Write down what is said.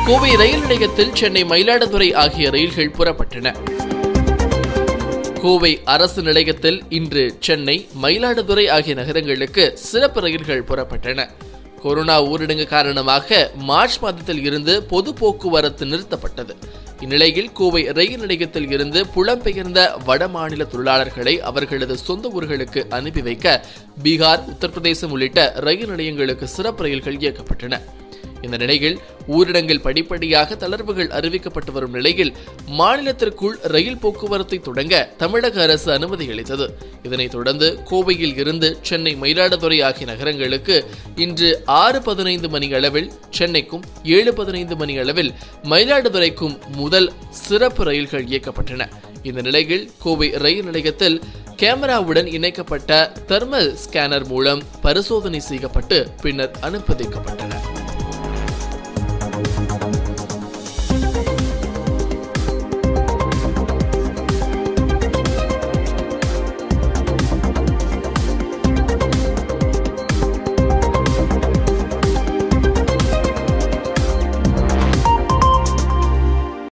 கோவை ரயில் நிலையத்தில் சென்னை மயிலாடுதுறை ஆகிய ரயில்கள் புறப்பட்டன கோவை அரசு நிலையத்தில் இன்று சென்னை மயிலாடுதுறை ஆகிய நகரங்களுக்கு சிறப்பு ரயில்கள் புறப்பட்டன கொரோனா ஊரடங்கு காரணமாக மார்ச் மாதத்தில் இருந்து பொது போக்குவரத்து நிறுத்தப்பட்டது இந்நிலையில் கோவை ரயில் நிலையத்தில் இருந்து புலம்பெயர்ந்த வட மாநில தொழிலாளர்களை அவர்களது சொந்த ஊர்களுக்கு அனுப்பி வைக்க பீகார் உத்தரப்பிரதேசம் உள்ளிட்ட ரயில் நிலையங்களுக்கு சிறப்பு ரயில்கள் இயக்கப்பட்டன இந்த நிலையில் ஊரடங்கில் படிப்படியாக தளர்வுகள் அறிவிக்கப்பட்டு வரும் நிலையில் மாநிலத்திற்குள் ரயில் போக்குவரத்தை தொடங்க தமிழக அரசு அனுமதி அளித்தது இதனைத் தொடர்ந்து கோவையில் இருந்து சென்னை மயிலாடுதுறை ஆகிய நகரங்களுக்கு இன்று ஆறு பதினைந்து மணி அளவில் சென்னைக்கும் ஏழு பதினைந்து மணி அளவில் மயிலாடுதுறைக்கும் முதல் சிறப்பு ரயில்கள் இயக்கப்பட்டன இந்த நிலையில் கோவை ரயில் நிலையத்தில் கேமராவுடன் இணைக்கப்பட்ட தெர்மல் ஸ்கேனர் மூலம் பரிசோதனை செய்யப்பட்டு பின்னர் அனுப்பி வைக்கப்பட்டன